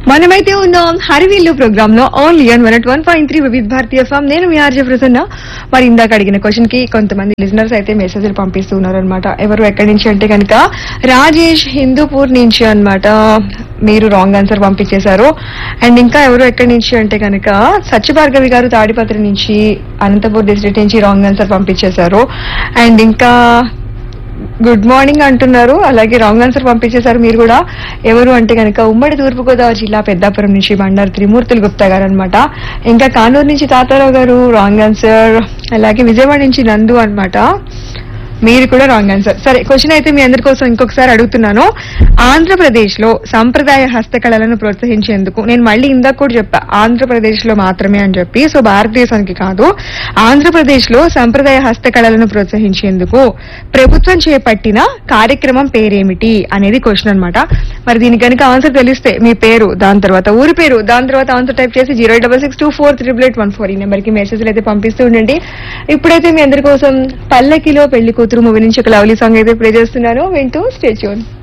మనమైతే ఉన్నాం హరివిల్లు ప్రోగ్రామ్ లో only on one one point three Vividh Bharati form నేను మీ ఆర్జే ప్రసన్న మరి ఇందాక అడిగిన క్వశ్చన్ కి కొంతమంది లిజనర్స్ అయితే మెసేజ్లు పంపిస్తూ ఉన్నారనమాట ఎవరు ఎక్కడి నుంచి అంటే కనుక రాజేష్ హిందూపూర్ నుంచి అన్నమాట మీరు రాంగ్ ఆన్సర్ పంపించేశారు అండ్ ఇంకా ఎవరు ఎక్కడి నుంచి అంటే కనుక సత్యభార్గవి గారు తాడిపత్రి నుంచి అనంతపూర్ డిస్ట్రిక్ట్ నుంచి రాంగ్ ఆన్సర్ పంపించేశారు అండ్ ఇంకా గుడ్ మార్నింగ్ అంటున్నారు అలాగే రాంగ్ ఆన్సర్ పంపించేశారు మీరు కూడా ఎవరు అంటే కనుక ఉమ్మడి తూర్పుగోదావరి జిల్లా పెద్దాపురం నుంచి బండారు త్రిమూర్తులు గుప్తా గారు అనమాట ఇంకా కానూరు నుంచి తాతారావు గారు రాంగ్ ఆన్సర్ అలాగే విజయవాడ నుంచి నందు అన్నమాట మీరు కూడా రాంగ్ ఆన్సర్ సరే క్వశ్చన్ అయితే మీ అందరి కోసం ఇంకొకసారి అడుగుతున్నాను ఆంధ్రప్రదేశ్ లో సంప్రదాయ హస్తకళలను ప్రోత్సహించేందుకు నేను మళ్ళీ ఇందాక కూడా చెప్పా ఆంధ్రప్రదేశ్ లో మాత్రమే అని చెప్పి సో భారతదేశానికి కాదు ఆంధ్రప్రదేశ్ లో సంప్రదాయ హస్తకళలను ప్రోత్సహించేందుకు ప్రభుత్వం చేపట్టిన కార్యక్రమం పేరేమిటి అనేది క్వశ్చన్ అన్నమాట మరి దీనికి కనుక ఆన్సర్ తెలిస్తే మీ పేరు దాని తర్వాత ఊరి పేరు దాని తర్వాత ఆన్సర్ టైప్ చేసి zero double six two four triple eight one four ఈ నెంబర్ కి మెసేజ్లు అయితే పంపిస్తూ ఉండండి ఇప్పుడైతే మీ అందరి కోసం పల్లకిలో పెళ్లి కూతురు మూవీ నుంచి ఒక లవ్లీ సాంగ్ అయితే ప్లే చేస్తున్నాను వింటూ స్టేచ్యూన్